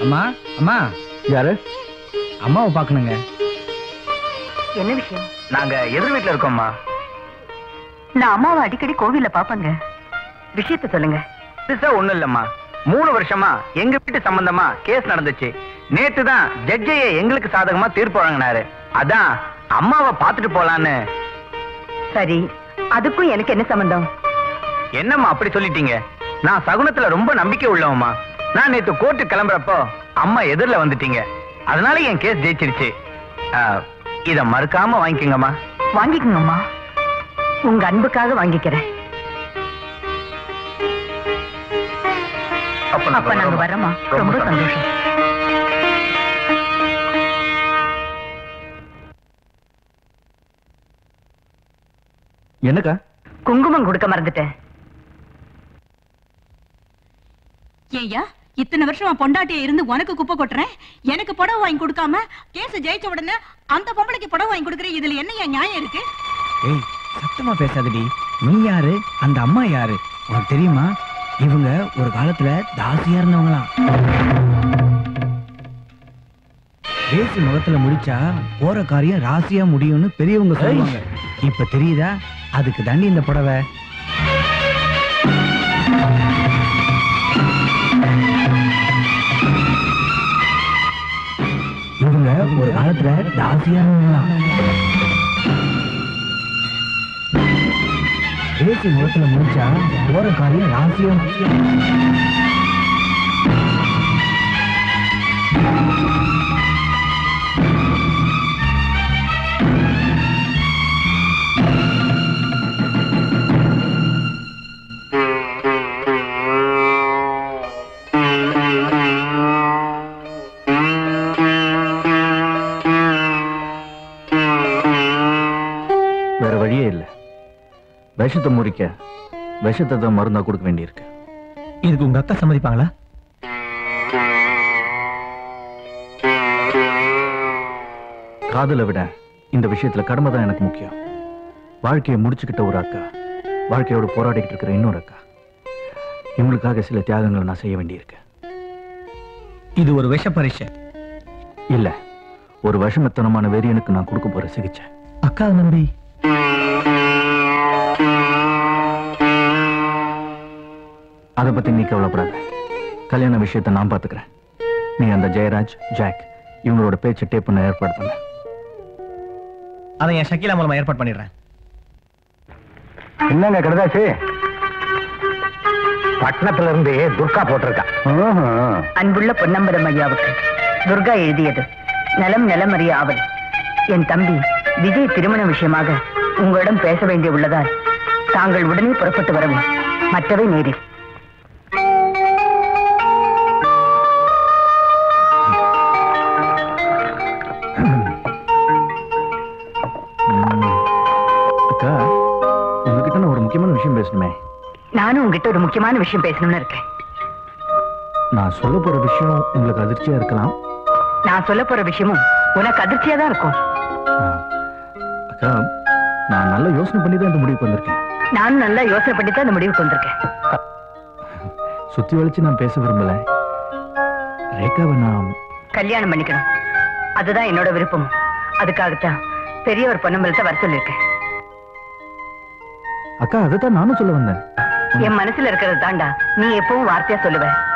அம்மா அம்மா யாரு அம்மாவை பார்க்கணுங்க என்ன விஷயம் நாங்க எதிர் வீட்டுல இருக்கோம்மா நான் அம்மாவை அடிக்கடி கோவில்ல பாப்பங்க விஷயத்த சொல்லுங்க பெருசா ஒண்ணும் இல்லம்மா மூணு வருஷமா எங்க வீட்டு சம்பந்தமா கேஸ் நடந்துச்சு நேத்து தான் ஜட்ஜையே எங்களுக்கு சாதகமா தீர்ப்பு வழங்கினாரு அதான் அம்மாவை பார்த்துட்டு போலான்னு சரி அதுக்கும் எனக்கு என்ன சம்பந்தம் என்னம்மா அப்படி சொல்லிட்டீங்க நான் சகுனத்துல ரொம்ப நம்பிக்கை உள்ளவம்மா நான் நேத்து கோர்ட்டு கிளம்புறப்போ அம்மா எதிரில வந்துட்டீங்க அதனால என் கேஸ் ஜெயிச்சிருச்சு ஆ, இத மறுக்காம வாங்கிக்கோங்கம்மா வாங்கிக்கோங்கம்மா உங்க அன்புக்காக வாங்கிக்கிறேன் அப்ப நாங்க அப்ப நாங்க வரோம்மா. வரோமா ரொம்ப ரொம்ப சந்தோஷம் என்னக்கா குங்குமம் கொடுக்க மறந்துட்டேன் ஏய்யா இத்தனை வருஷம் பொண்டாட்டிய இருந்து உனக்கு குப்பை கொட்டுறேன் எனக்கு புடவை வாங்கி கொடுக்காம கேஸ் ஜெயிச்ச உடனே அந்த பொம்பளைக்கு புடவை வாங்கி கொடுக்குறேன் இதுல என்னையா நியாயம் இருக்கு ஏய் சத்தமா பேசாதடி நீ யாரு அந்த அம்மா யாரு உனக்கு தெரியுமா இவங்க ஒரு காலத்துல தாசியா இருந்தவங்களாம் பேசி முகத்துல முடிச்சா போற காரியம் ராசியா முடியும்னு பெரியவங்க சொல்லுவாங்க இப்ப தெரியுதா அதுக்கு தாண்டி இந்த புடவை இவங்க ஒரு காலத்துல தாசியா இருந்தவங்களாம் பேசி முகத்துல முடிச்சா போற காரியம் ராசியம் வேற வழியே இல்ல விஷத்தை முறிக்க விஷத்தை தான் மருந்தா கொடுக்க வேண்டியிருக்கு இதுக்கு உங்க அக்கா சம்மதிப்பாங்களா காதலை விட இந்த விஷயத்துல கடமை தான் எனக்கு முக்கியம் வாழ்க்கையை முடிச்சுக்கிட்ட ஒரு அக்கா வாழ்க்கையோட போராடிக்கிட்டு இருக்கிற இன்னொரு அக்கா இவங்களுக்காக சில தியாகங்களை நான் செய்ய வேண்டியிருக்கு இது ஒரு விஷ பரீட்சை இல்ல ஒரு விஷமத்தனமான வெறியனுக்கு நான் கொடுக்க போற சிகிச்சை அக்கா நம்பி அதை பத்தி நீ கவலைப்படாத கல்யாண விஷயத்தை நான் பாத்துக்கிறேன் நீ அந்த ஜெயராஜ் ஜாக் இவங்களோட பேச்சு டேப் பண்ண ஏற்பாடு பண்ண அதை என் ஷக்கீலா மூலமா ஏற்பாடு பண்ணிடுறேன் என்னங்க கடுதாச்சு பட்டணத்துல இருந்து துர்கா போட்டிருக்கா அன்புள்ள பொன்னம்பலம் ஐயாவுக்கு துர்கா எழுதியது நலம் நலமறிய ஆவல் என் தம்பி விஜய் திருமண விஷயமாக உங்களிடம் பேச வேண்டிய உள்ளதால் தாங்கள் உடனே புறப்பட்டு வரவும் மற்றவை நேரில் அக்கா உங்ககிட்ட நான் ஒரு முக்கியமான விஷயம் பேசணுமே நானும் உங்ககிட்ட ஒரு முக்கியமான விஷயம் பேசணும்னு இருக்கேன் நான் சொல்ல போற விஷயம் உங்களுக்கு அதிர்ச்சியா இருக்கலாம் நான் சொல்ல போற விஷயமும் உனக்கு அதிர்ச்சியா தான் இருக்கும் ஆ. அக்கா நான் நல்ல யோசனை பண்ணி தான் இந்த முடிவுக்கு வந்திருக்கேன் நானும் நல்லா யோசனை பண்ணி தான் இந்த முடிவுக்கு வந்திருக்கேன் சுத்தி வளைச்சு நான் பேச விரும்பல ரேகாவை நான் கல்யாணம் பண்ணிக்கணும் அதுதான் என்னோட விருப்பம் அதுக்காகத்தான் பெரியவர் பொன்னம்பலத்தை வர சொல்லியிருக்கேன் அக்கா அதைத்தான் நானும் சொல்ல வந்தேன் என் மனசுல இருக்கிறது தாண்டா நீ எப்பவும் வார்த்தையா சொல்லுவ